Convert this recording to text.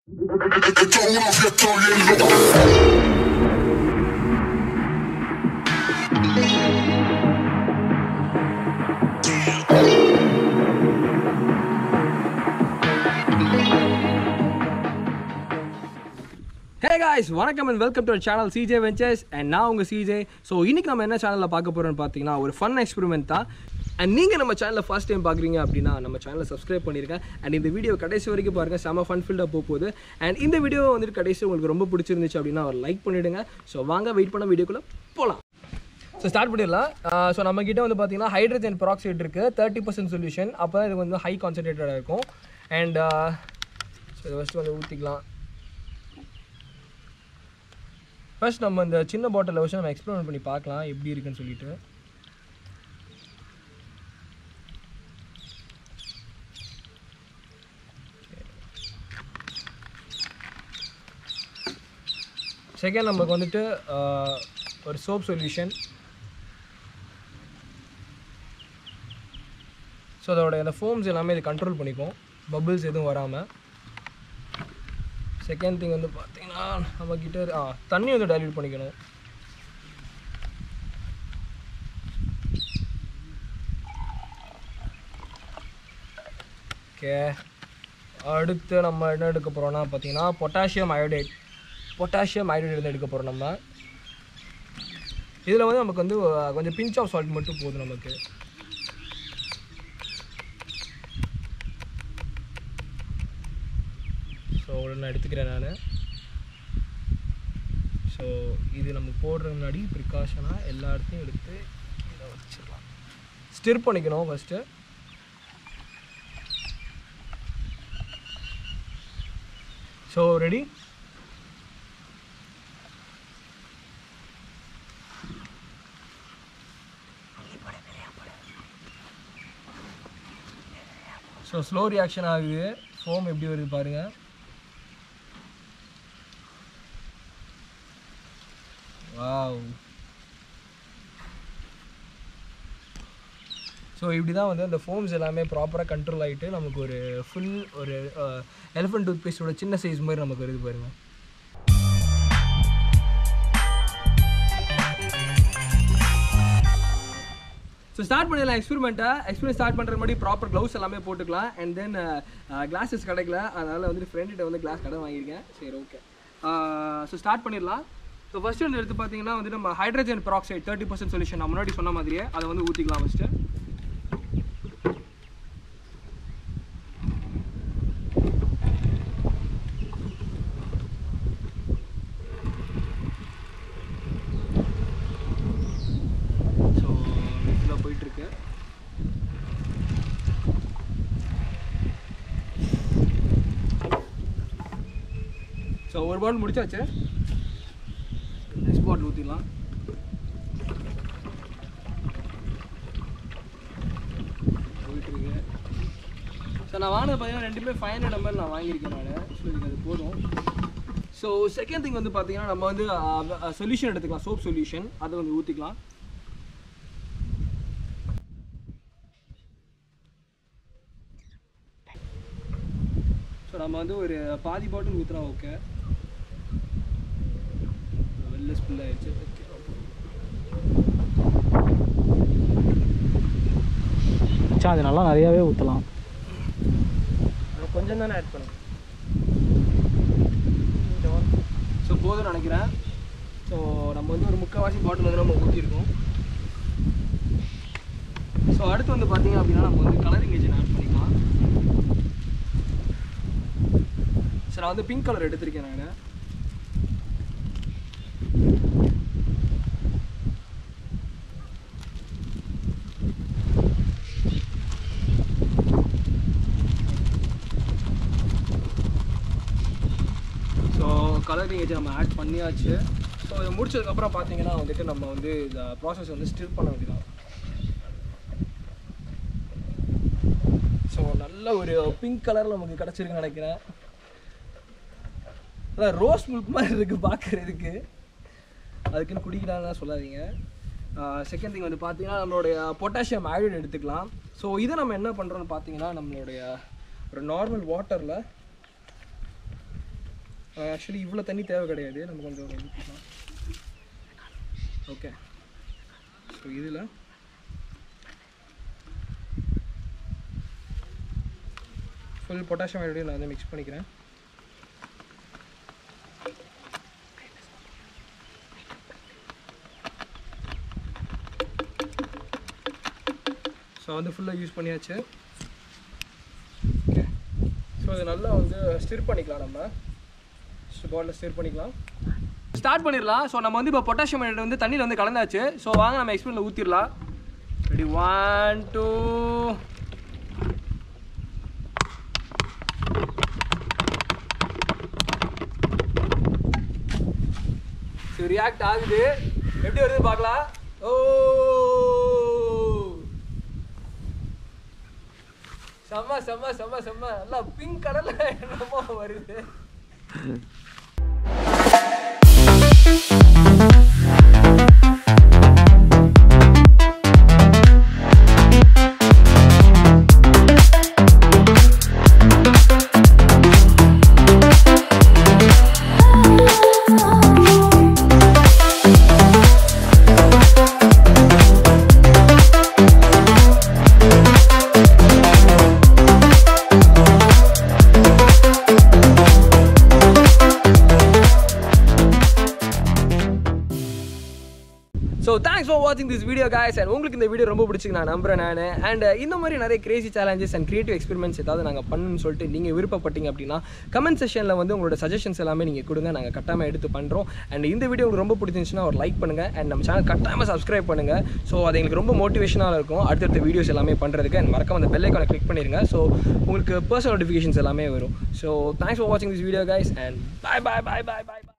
ஹே guys வணக்கம் and welcome to channel CJ ventures and நான் உங்கள் சிஜே ஸோ இன்னைக்கு நம்ம என்ன சேனலில் பார்க்க போகிறோம்னு பார்த்தீங்கன்னா ஒரு ஃபன் எக்ஸ்பெரிமெண்ட் தான் அண்ட் நீங்கள் நம்ம சேனலில் ஃபர்ஸ்ட் டைம் பார்க்குறீங்க அப்படின்னா நம்ம சேனலை சப்ஸ்கிரைப் பண்ணியிருக்கேன் அண்ட் இந்த வீடியோ கடைசி வரைக்கும் பாருங்கள் செம ஃபன் ஃபீல்டாக போக போகுது அண்ட் இந்த வீடியோ வந்துட்டு கடைசி உங்களுக்கு ரொம்ப பிடிச்சிருந்துச்சு அப்படின்னா ஒரு லைக் பண்ணிவிடுங்க ஸோ வாங்க வெயிட் பண்ண வீடியோக்குள்ளே போகலாம் ஸோ ஸ்டார்ட் பண்ணிடலாம் ஸோ நம்ம கிட்ட வந்து பார்த்தீங்கன்னா ஹைட்ரஜன் பெராக்சைடு இருக்குது தேர்ட்டி பர்சன்ட் சொல்யூஷன் அப்போ தான் இது வந்து ஹை கான்சன்ட்ரேட்டடாக இருக்கும் அண்ட் ஸோ இதை ஃபஸ்ட்டு வந்து ஊற்றிக்கலாம் ஃபர்ஸ்ட் நம்ம இந்த சின்ன பாட்டிலில் வச்சு நம்ம எக்ஸ்பெரிமெண்ட் பண்ணி பார்க்கலாம் எப்படி இருக்குன்னு சொல்லிட்டு செகண்ட் நமக்கு வந்துட்டு ஆஹ், ஒரு சோப் சொல்யூஷன் ஸோ அதோட அந்த ஃபோம்ஸ் எல்லாமே இது கண்ட்ரோல் பண்ணிக்கும் பபிள்ஸ் எதுவும் வராமல் செகண்ட் திங் வந்து பார்த்தீங்கன்னா நம்மக்கிட்ட ஆ தண்ணி வந்து டைல்யூட் பண்ணிக்கணும் ஓகே அடுத்து நம்ம என்ன எடுக்க போகிறோம்னா பார்த்தீங்கன்னா பொட்டாசியம் அயோடைட் பொட்டாசியம் அயோடைட் வந்து எடுக்க போகிறோம் நம்ம இதில் வந்து நமக்கு வந்து அஹ், கொஞ்சம் பிஞ்ச் ஆஃப் சால்ட் மட்டும் போதும் நமக்கு ஸோ அவ்வளோ நான் எடுத்துக்கிறேன் நான் ஸோ இது நம்ம போடுறதுக்கு முன்னாடி ப்ரிகாஷனாக எல்லா இடத்தையும் எடுத்து இதை வச்சிடலாம் ஸ்டிர் பண்ணிக்கணும் first so ready so slow reaction ஆகுது ஃபோம் எப்படி வருது பாருங்கள் வாவ் ஸோ இப்படி தான் வந்து அந்த ஃபோம்ஸ் எல்லாமே ப்ராப்பராக கண்ட்ரோல் ஆகிட்டு நமக்கு ஒரு ஃபுல் ஒரு எலிஃபண்ட் டூத் பேஸ்டோட சின்ன சைஸ் மாதிரி நமக்கு வருது பாருங்க ஸோ ஸ்டார்ட் பண்ணிடலாம் எக்ஸ்பெரிமெண்ட்டை எக்ஸ்பெரிமெண்ட் ஸ்டார்ட் பண்ணுற மாதிரி ப்ராப்பர் க்ளவுஸ் எல்லாமே போட்டுக்கலாம் அண்ட் தென் கிளாஸஸ் கிடைக்கல அதனால் வந்து ஃப்ரெண்ட்கிட்ட வந்து கிளாஸ் கடை வாங்கியிருக்கேன் சரி ஓகே ஸோ ஸ்டார்ட் பண்ணிடலாம் ஸோ ஃபஸ்ட்டு வந்து எடுத்து பார்த்தீங்கன்னா வந்து நம்ம hydrogen peroxide thirty percent solution நான் முன்னாடி சொன்ன மாதிரியே அதை வந்து ஊற்றிக்கலாம் ஃபஸ்ட்டு ஸோ இதில் போயிட்டுருக்கு ஸோ ஒரு பாட்டில் முடிச்சாச்சு நெக்ஸ்ட் பாட்டில் ஊற்றிடலாம் போயிட்டுருக்கு ஸோ நான் வாங்கினது பார்த்தீங்கன்னா ரெண்டுமே ஃபைவ் ஹண்ட்ரட் எம்எல் நான் வாங்கியிருக்கேன் நான் ஸோ இதுக்கு அது போதும் ஸோ செகண்ட் திங் வந்து பார்த்தீங்கன்னா நம்ம வந்து சொல்யூஷன் எடுத்துக்கலாம் சோப் சொல்யூஷன் அதை வந்து ஊற்றிக்கலாம் ஸோ நம்ம வந்து ஒரு பாதி பாட்டில் ஊற்றுனா ஓகே வெளில ஸ்பில் ஆயிடுச்சு ஓகே மச்சான் அது நல்லா நிறையாவே ஊற்றலாம் கொஞ்சம் தானே ஆட் பண்ணும் ஸோ போதும் நினைக்கிறேன் ஸோ நம்ம வந்து ஒரு முக்கால்வாசி பாட்டில் வந்து நம்ம ஊற்றிருக்கோம் ஸோ அடுத்து வந்து பார்த்தீங்க அப்படின்னா நம்ம வந்து கலரிங் ஏஜென்ட் ஆட் பண்ணிக்கலாம் ஸோ நான் வந்து பிங்க் கலர் எடுத்திருக்கேன் நான் ஸோ கலரிங் ஏஜ் நம்ம ஆட் பண்ணியாச்சு ஸோ இதை முடிச்சதுக்கப்புறம் பார்த்தீங்கன்னா வந்துட்டு நம்ம வந்து இந்த ப்ராசஸ் வந்து ஸ்டில் பண்ண வேண்டியதான் ஸோ நல்ல ஒரு பிங்க் கலரில் நமக்கு கிடச்சிருக்குன்னு நினைக்கிறேன் அதான் ரோஸ் மில்க் மாதிரி இருக்குது பார்க்குறதுக்கு அதுக்குன்னு குடிக்கிறாங்கன்னு சொல்லாதீங்க செகண்ட் திங் வந்து பார்த்தீங்கன்னா நம்மளுடைய பொட்டாசியம் ஆயோடைட் எடுத்துக்கலாம் ஸோ இதை நம்ம என்ன பண்ணுறோம்னு பார்த்தீங்கன்னா நம்மளுடைய ஒரு நார்மல் வாட்டரில் ஆக்சுவலி இவ்வளோ தண்ணி தேவை கிடையாது நம்ம கொஞ்சம் ஓகே ஸோ இதில் ஃபுல் பொட்டாசியம் ஹைட்ரேட் நான் வந்து மிக்ஸ் பண்ணிக்கிறேன் ஸோ வந்து ஃபுல்லாக யூஸ் பண்ணியாச்சு ஓகே ஸோ இது நல்லா வந்து ஸ்டிர் பண்ணிக்கலாம் நம்ம பாட்டில் ஸ்டிர் பண்ணிக்கலாம் ஸ்டார்ட் பண்ணிடலாம் ஸோ நம்ம வந்து இப்போ பொட்டாசியம் ஹைட்ரேட் வந்து தண்ணியில் வந்து கலந்தாச்சு ஸோ வாங்க நம்ம எக்ஸ்பிரியில் ஊற்றிடலாம் ready one two so react ஆகுது எப்படி வருது பார்க்கலாம் ஓ செம்ம செம்ம செம்ம செம்ம நல்லா பிங்க் கலர்ல என்னமோ வருது ஸோ தேங்க்ஸ் ஃபார் வாட்சிங் திஸ் வீடியோ guys அண்ட் உங்களுக்கு இந்த வீடியோ ரொம்ப பிடிச்சிருக்கு நான் நம்புறேன் நான் அண்ட் இந்த மாதிரி நிறைய crazy challenges and creative experiments ஏதாவது நாங்கள் பண்ணணும்னு சொல்லிட்டு நீங்கள் விருப்பப்பட்டீங்க அப்படின்னா கமெண்ட் செஷனில் வந்து உங்களோட சஜஷன்ஸ் எல்லாமே நீங்கள் கொடுங்க நாங்கள் கட்டாயமாக எடுத்து பண்ணுறோம் அண்ட் இந்த வீடியோ உங்களுக்கு ரொம்ப பிடிச்சிருந்துச்சுன்னா ஒரு லைக் பண்ணுங்கள் அண்ட் நம்ம சேனல் கட்டாயமாக சப்ஸ்கிரைப் பண்ணுங்கள் ஸோ அது எங்களுக்கு ரொம்ப மோட்டிவேஷனாக இருக்கும் அடுத்தடுத்த வீடியோஸ் எல்லாமே பண்ணுறதுக்கு அண்ட் மறக்காம அந்த பெல் ஐக்கானை கிளிக் பண்ணிடுங்க ஸோ உங்களுக்கு பர்சனல் நோட்டிஃபிகேஷன்ஸ் எல்லாமே வரும் ஸோ தேங்க்ஸ் ஃபார் வாட்சிங் this video guys and bye bye bye bye bye bye